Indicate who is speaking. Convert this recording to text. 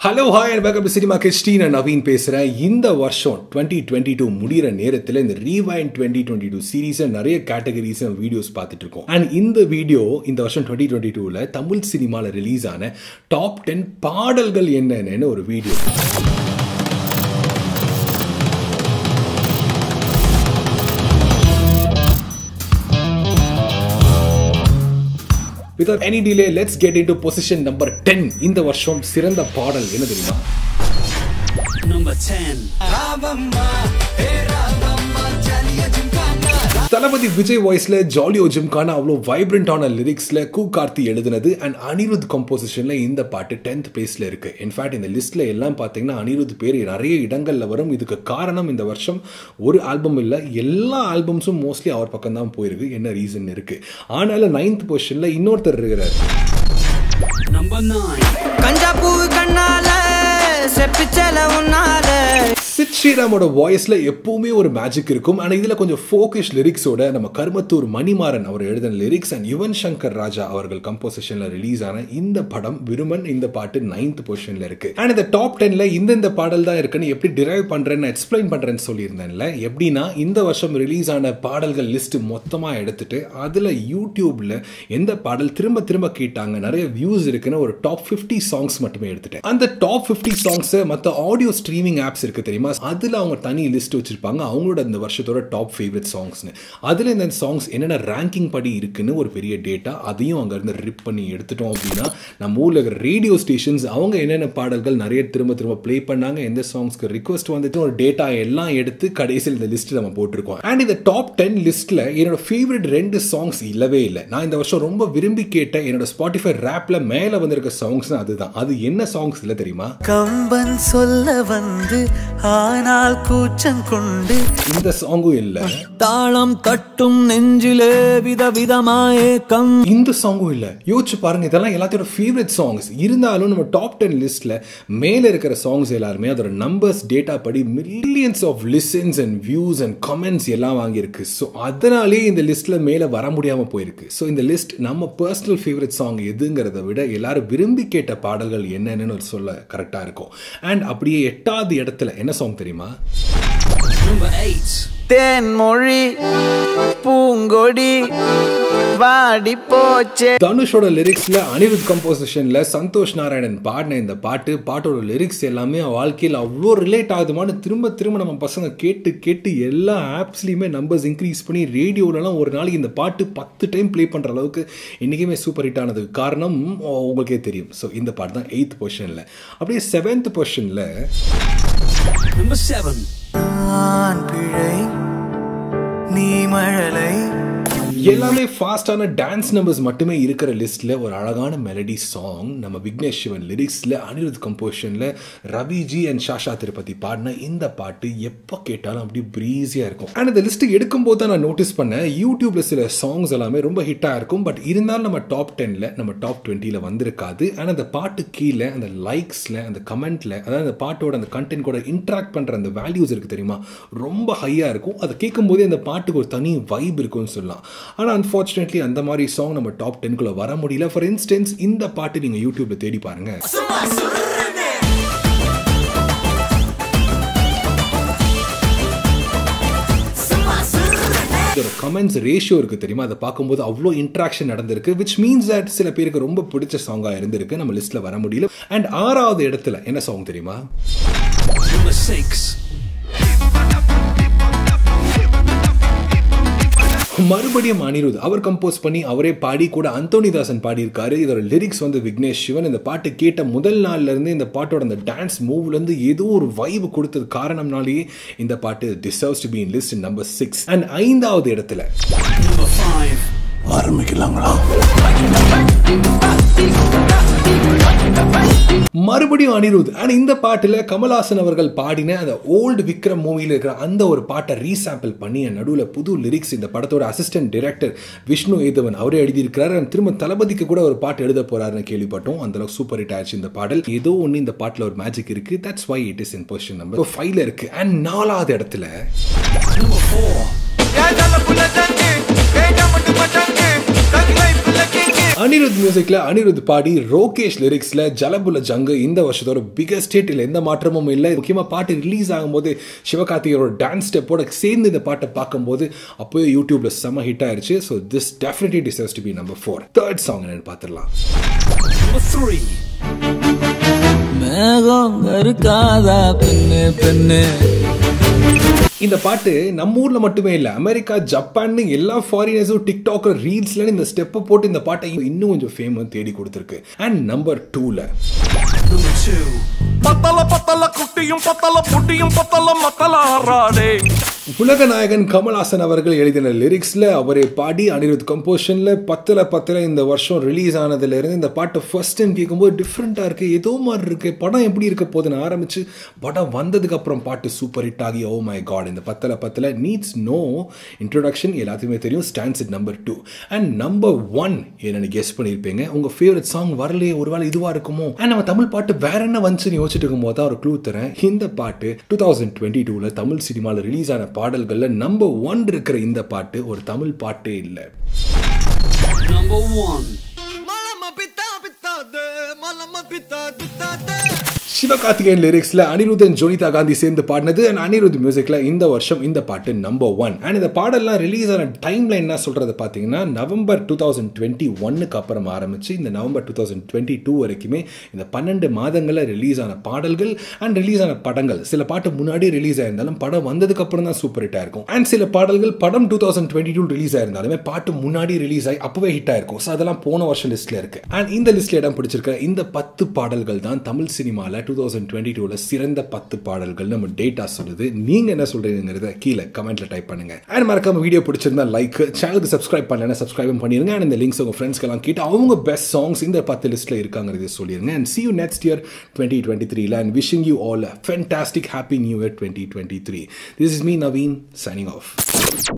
Speaker 1: Hello hi and welcome to cinema Christy நான் நவீன் பேசுகிறேன் இந்த வருஷம் டுவெண்ட்டி டுவெண்ட்டி டூ முடிகிற நேரத்தில் இந்த ரீவைன் டுவெண்ட்டி டுவெண்ட்டி டூ சீரீஸை நிறைய கேட்டகரிஸ் வீடியோஸ் பார்த்துட்டு இருக்கோம் அண்ட் இந்த வீடியோ இந்த வருஷம் டுவெண்ட்டி டுவெண்ட்டி டூவில் தமிழ் சினிமாவில் ரிலீஸ் ஆன டாப் டென் பாடல்கள் என்னென்னு ஒரு video Without any delay, let's get into position number 10. இந்த வருஷம் சிறந்த பாடல் என்ன தெரியுமா
Speaker 2: Number 10.
Speaker 1: தளபதி விஜய் வாய்ஸ்ல ஜாலியோ ஜிம்கான அவ்வளோ வைப்ரண்டான லிரிக்ஸ்ல கூ கார்த்தி எழுதுனது அண்ட் அனிருத் கம்போசிஷன்ல இந்த பாட்டு டென்த் பிளேஸ்ல இருக்கு இன்ஃபேக்ட் இந்த லிஸ்ட்ல எல்லாம் பார்த்தீங்கன்னா அனிருத் பேர் நிறைய இடங்கள்ல வரும் இதுக்கு காரணம் இந்த வருஷம் ஒரு ஆல்பம் இல்லை எல்லா ஆல்பம்ஸும் மோஸ்ட்லி அவர் பக்கம் தான் போயிருக்கு என்ன ரீசன் இருக்கு ஆனாலும் நைன்த் பொசிஷன்ல இன்னொருத்தர் இருக்கிறார்
Speaker 2: Number 9.
Speaker 3: கஞ்சா பூவு கண்ணால செப்பிச்சல உன்னால
Speaker 1: சித் ஸ்ரீராமோட வாய்ஸ்ல எப்பவுமே ஒரு மேஜிக் இருக்கும் ஆனால் இதுல கொஞ்சம் ஃபோக்கஸ் லிரிக்ஸோட நம்ம கருமத்தூர் மணிமாறன் அவர் எழுதின லிரிக்ஸ் அண்ட் யுவன் சங்கர் ராஜா அவர்கள் கம்போசிஷன்ல ரிலீஸ் ஆன இந்த படம் விருமன் இந்த பாட்டு நைன்த் பொசிஷன்ல இருக்கு அண்ட் இந்த டாப் டென்ல இந்தந்த பாடல் தான் இருக்குன்னு எப்படி டிரைவ் பண்றேன்னு எக்ஸ்பிளைன் பண்றேன்னு சொல்லியிருந்தேன்ல எப்படின்னா இந்த வருஷம் ரிலீஸ் ஆன பாடல்கள் லிஸ்ட் மொத்தமா எடுத்துட்டு அதுல யூடியூப்ல எந்த பாடல் திரும்ப திரும்ப கேட்டாங்க நிறைய வியூஸ் இருக்குன்னு ஒரு டாப் 50 சாங்ஸ் மட்டுமே எடுத்துட்டேன் அந்த டாப் 50 சாங்ஸ் மற்ற ஆடியோ ஸ்ட்ரீமிங் ஆப்ஸ் இருக்கு தெரியுமா அதுல அவங்க தனி லிஸ்ட் வச்சிருப்பாங்க அவங்களோட இந்த வருஷத்தோட டாப் ஃபேவரட் சாங்ஸ்னு அதுல இந்த சாங்ஸ் என்னென்ன ரேங்கிங் படி இருக்குன்னு ஒரு பெரிய டேட்டா அதையும் அங்க இருந்து ரிப் பண்ணி எடுத்துட்டோம் அப்படின்னா நம்ம ஊர்ல இருக்கிற ரேடியோ ஸ்டேஷன்ஸ் அவங்க என்னென்ன பாடல்கள் நிறைய திரும்ப திரும்ப ப்ளே பண்ணாங்க எந்த சாங்ஸ்க்கு ரிக்வஸ்ட் வந்துட்டு ஒரு டேட்டா எல்லாம் எடுத்து கடைசியில் இந்த லிஸ்ட் நம்ம போட்டிருக்கோம் அண்ட் இந்த டாப் டென் லிஸ்ட்ல என்னோட ஃபேவரட் ரெண்டு சாங்ஸ் இல்லவே இல்லை நான் இந்த வருஷம் ரொம்ப விரும்பி கேட்ட என்னோட ஸ்பாட்டிஃபை ரேப்ல மேல வந்திருக்க சாங்ஸ் அதுதான் அது என்ன சாங்ஸ் இல்லை தெரியுமா
Speaker 3: கம்பன் சொல்ல வந்து ஆனால் கூச்சம் கொண்டு
Speaker 1: இந்த சாங்கும் இல்லை
Speaker 3: தாளம் தட்டும் நெஞ்சிலே விதவிதமாயே கம்
Speaker 1: இந்த சாங்கும் இல்லை யோசிச்சு பாருங்க இதெல்லாம் எல்லாத்தையோட ஃபேவரட் சாங்ஸ் இருந்தாலும் நம்ம டாப் டென் லிஸ்ட்ல மேலே இருக்கிற சாங்ஸ் எல்லாருமே அதோட நம்பர்ஸ் டேட்டா படி millions of listens and views and comments எல்லாம் வாங்கியிருக்கு ஸோ அதனாலே இந்த லிஸ்ட்ல மேலே வர முடியாமல் போயிருக்கு ஸோ இந்த லிஸ்ட் நம்ம பர்சனல் ஃபேவரட் சாங் எதுங்கிறத விட எல்லாரும் விரும்பி கேட்ட பாடல்கள் என்னன்னு ஒரு சொல்ல கரெக்டாக இருக்கும் அண்ட் அப்படியே எட்டாவது இடத்துல என்ன சாங் தெரியுமா
Speaker 2: Number 8.
Speaker 3: தேன்மொழி பூங்கொடி வாடி போச்சே
Speaker 1: தனுஷோட லிரிக்ஸ்ல அனிருத் கம்போசிஷன்ல சந்தோஷ் நாராயணன் பாடின இந்த பாட்டு பாட்டோட லிரிக்ஸ் எல்லாமே வாழ்க்கையில் அவ்வளோ ரிலேட் ஆகுதுமான்னு திரும்ப திரும்ப நம்ம பசங்க கேட்டு கேட்டு எல்லா ஆப்ஸ்லையுமே நம்பர்ஸ் இன்க்ரீஸ் பண்ணி ரேடியோலலாம் ஒரு நாளைக்கு இந்த பாட்டு பத்து டைம் ப்ளே பண்ணுற அளவுக்கு என்றைக்குமே சூப்பர் ஹிட் ஆனதுக்கு காரணம் உங்களுக்கே தெரியும் ஸோ இந்த பாட்டு தான் எயித் பொசிஷனில் அப்படியே செவன்த் பொசிஷனில்
Speaker 2: Number 7.
Speaker 3: நான் பிழை நீ மழலை
Speaker 1: எல்லாமே ஃபாஸ்டான டான்ஸ் நம்பர்ஸ் மட்டுமே இருக்கிற லிஸ்ட்ல ஒரு அழகான மெலடி சாங் நம்ம விக்னேஷ் சிவன் லிரிக்ஸ்ல அனிருத் கம்போஷன்ல ரவிஜி அண்ட் ஷாஷா திருப்பதி பாடின இந்த பாட்டு எப்போ கேட்டாலும் அப்படி ப்ரீஸியாக இருக்கும் அண்ட் இந்த லிஸ்ட் எடுக்கும்போது தான் நான் நோட்டீஸ் பண்ணேன் யூடியூப்ல சில சாங்ஸ் எல்லாமே ரொம்ப ஹிட்டாக இருக்கும் பட் இருந்தாலும் நம்ம டாப் டென்ல நம்ம டாப் டுவெண்ட்டியில் வந்திருக்காது ஆனால் அந்த பாட்டு கீழே அந்த லைக்ஸ்ல அந்த கமெண்ட்ல அதாவது அந்த பாட்டோட அந்த கண்டென்ட் கூட இன்ட்ராக்ட் பண்ற அந்த வேல்யூஸ் இருக்கு தெரியுமா ரொம்ப ஹையாக இருக்கும் அதை கேட்கும்போதே அந்த பாட்டுக்கு ஒரு தனி வைப் இருக்கும்னு சொல்லலாம் ஆனால் அன்ஃபார்ச்சுனேட்லி அந்த மாதிரி சாங் நம்ம டாப் டென்குள்ளே வர முடியல ஃபார் இன்ஸ்டன்ஸ் இந்த பாட்டு நீங்கள் யூடியூப்ல தேடி பாருங்க இதோட கமெண்ட்ஸ் ரேஷியோ இருக்கு தெரியுமா அதை பார்க்கும்போது அவ்வளோ இன்ட்ராக்ஷன் நடந்திருக்கு விச் மீன்ஸ் தட் சில பேருக்கு ரொம்ப பிடிச்ச சாங்காக இருந்திருக்கு நம்ம லிஸ்ட்ல வர முடியல அண்ட் ஆறாவது இடத்துல என்ன சாங் தெரியுமா
Speaker 2: Number 6.
Speaker 1: மறுபடியும் அனிருத் அவர் கம்போஸ் பண்ணி அவரே பாடி கூட அந்தோனிதாசன் பாடியிருக்காரு இதோட லிரிக்ஸ் வந்து விக்னேஷ் சிவன் இந்த பாட்டு கேட்ட முதல் நாள்ல இருந்து இந்த பாட்டோட அந்த டான்ஸ் மூவ்ல இருந்து ஏதோ ஒரு வைப் கொடுத்தது காரணம்னாலேயே இந்த பாட்டு deserves to be in list number six and ஐந்தாவது இடத்துல
Speaker 2: Number 5.
Speaker 1: மறுபடியும் அனிருத் அண்ட் இந்த பாட்டில் கமல்ஹாசன் அவர்கள் பாடின அந்த ஓல்டு விக்ரம் மூவியில் இருக்கிற அந்த ஒரு பாட்டை ரீசாம்பிள் பண்ணி நடுவில் புது லிரிக்ஸ் இந்த படத்தோட அசிஸ்டன்ட் டைரக்டர் விஷ்ணு ஏதவன் அவரே எழுதியிருக்கிறார் and திரும்ப தளபதிக்கு கூட ஒரு பாட்டு எழுத போறாருன்னு கேள்விப்பட்டோம் அந்த அளவுக்கு சூப்பர் ஹிட் ஆயிடுச்சு இந்த பாடல் ஏதோ ஒன்று இந்த பாட்டில் ஒரு மேஜிக் இருக்கு that's why it is in position number ஃபைவ்ல இருக்கு அண்ட் நாலாவது இடத்துல
Speaker 2: Number 4.
Speaker 3: ஏன் தல புள்ள தங்கு கேட்க மட்டும் தங்கு தங்கை புள்ள கேங்கு
Speaker 1: அனிருத் மியூசிக்ல அனிருத் பாடி ரோகேஷ் லிரிக்ஸ்ல ஜலபுல ஜங்கு இந்த வருஷத்தோட பிகஸ்ட் ஹிட் இல்லை எந்த மாற்றமும் இல்லை முக்கியமா பாட்டு ரிலீஸ் ஆகும்போது சிவகார்த்திகரோட டான்ஸ் ஸ்டெப்போட சேர்ந்து இந்த பாட்டை பார்க்கும்போது அப்போயே யூடியூப்ல செம்ம ஹிட் ஆயிருச்சு so this definitely deserves to be number four third song என்னன்னு பார்த்துடலாம்
Speaker 2: Number three.
Speaker 3: மேகம் இருக்காதா பெண்ணு பெண்ணு
Speaker 1: இந்த பாட்டு நம்ம ஊர்ல மட்டுமே இல்ல அமெரிக்கா ஜப்பான் எல்லா ஃபாரினர்ஸும் டிக்டாக் ரீல்ஸ்ல இந்த ஸ்டெப்பை போட்டு இந்த பாட்டை இன்னும் கொஞ்சம் ஃபேமஸ் தேடி கொடுத்துருக்கு அண்ட் நம்பர் டூல
Speaker 2: Number two.
Speaker 4: பத்தல பத்தல குட்டியும் பத்தல புட்டியும் பத்தல மத்தல ஆறாடே
Speaker 1: உலக நாயகன் கமல்ஹாசன் அவர்கள் எழுதின லிரிக்ஸ்ல அவரே பாடி அனிருத் கம்போஷன்ல பத்துல பத்துல இந்த வருஷம் ரிலீஸ் ஆனதுல இருந்து இந்த பாட்டை ஃபர்ஸ்ட் டைம் கேட்கும்போது டிஃப்ரெண்டா இருக்கு ஏதோ மாதிரி இருக்கு படம் எப்படி இருக்க போகுதுன்னு ஆரம்பிச்சு படம் வந்ததுக்கு அப்புறம் பாட்டு சூப்பர் ஹிட் ஆகி ஓ மை காட் இந்த பத்துல பத்துல நீட்ஸ் நோ இன்ட்ரோடக்ஷன் எல்லாத்துக்குமே தெரியும் stands it number two and number one என்னன்னு கெஸ் பண்ணியிருப்பீங்க உங்க ஃபேவரட் சாங் வரலையே ஒருவேளை இதுவா இருக்குமோ அண்ட் நம்ம தமிழ் பாட்டு வேற என்ன வந்துச்சுன்னு யோசிச்சுட்டு இருக்கும்போது தான் ஒரு க்ளூ தரேன் இந்த பாட்டு டூ தௌசண்ட் டுவெண்ட்டி டூல தமிழ் சினிமாவில் ரிலீஸ் ஆன பாடல்கள்ல நம்பர் ஒன் இருக்கிற இந்த பாட்டு ஒரு தமிழ் பாட்டே இல்லை
Speaker 2: Number one.
Speaker 1: சிவகார்த்திகேயன் லிரிக்ஸ்ல அனிருத்தன் ஜோனிதா காந்தி சேர்ந்து பாடினது அண்ட் அனிருத் மியூசிக்ல இந்த வருஷம் இந்த பாட்டு நம்பர் ஒன் அண்ட் இந்த பாடல்லாம் ரிலீஸ் ஆன டைம்ல என்ன சொல்றது பாத்தீங்கன்னா நவம்பர் டூ தௌசண்ட் டுவெண்ட்டி ஒன்னுக்கு அப்புறம் ஆரம்பிச்சு இந்த November two thousand twenty two வரைக்குமே இந்த பன்னெண்டு மாதங்களில் ரிலீஸ் ஆன பாடல்கள் அண்ட் ரிலீஸ் ஆன படங்கள் சில பாட்டு முன்னாடி ரிலீஸ் ஆயிருந்தாலும் படம் வந்ததுக்கு அப்புறம் தான் சூப்பர் ஹிட் ஆயிருக்கும் அண்ட் சில பாடல்கள் படம் two thousand twenty two release ஆயிருந்தாலுமே பாட்டு முன்னாடி ரிலீஸ் ஆகி அப்பவே ஹிட் ஆயிருக்கும் ஸோ அதெல்லாம் போன வருஷம் லிஸ்ட்ல இருக்கு அண்ட் இந்த லிஸ்ட்ல இடம் பிடிச்சிருக்க இந்த பத்து பாடல்கள் தான் தமிழ் சினிமாவில் டூ தௌசண்ட் டுவெண்ட்டி டூவில் சிறந்த பத்து பாடல்கள் நம்ம டேட்டா சொல்லுது நீங்க என்ன சொல்றீங்கிறத கீழே கமெண்ட்ல டைப் பண்ணுங்க அண்ட் மறக்காம வீடியோ பிடிச்சிருந்தா லைக் சேனலுக்கு சப்ஸ்கிரைப் பண்ணலன்னா சப்ஸ்கிரைப் பண்ணிருங்க அண்ட் இந்த லிங்க்ஸ் உங்க ஃப்ரெண்ட்ஸ்க்கெல்லாம் கேட்டு அவங்க பெஸ்ட் சாங்ஸ் இந்த பத்து லிஸ்ட்ல இருக்காங்கிறத சொல்லிருங்க and see you next year 2023 and wishing you all a fantastic happy new year 2023 this is me naveen signing off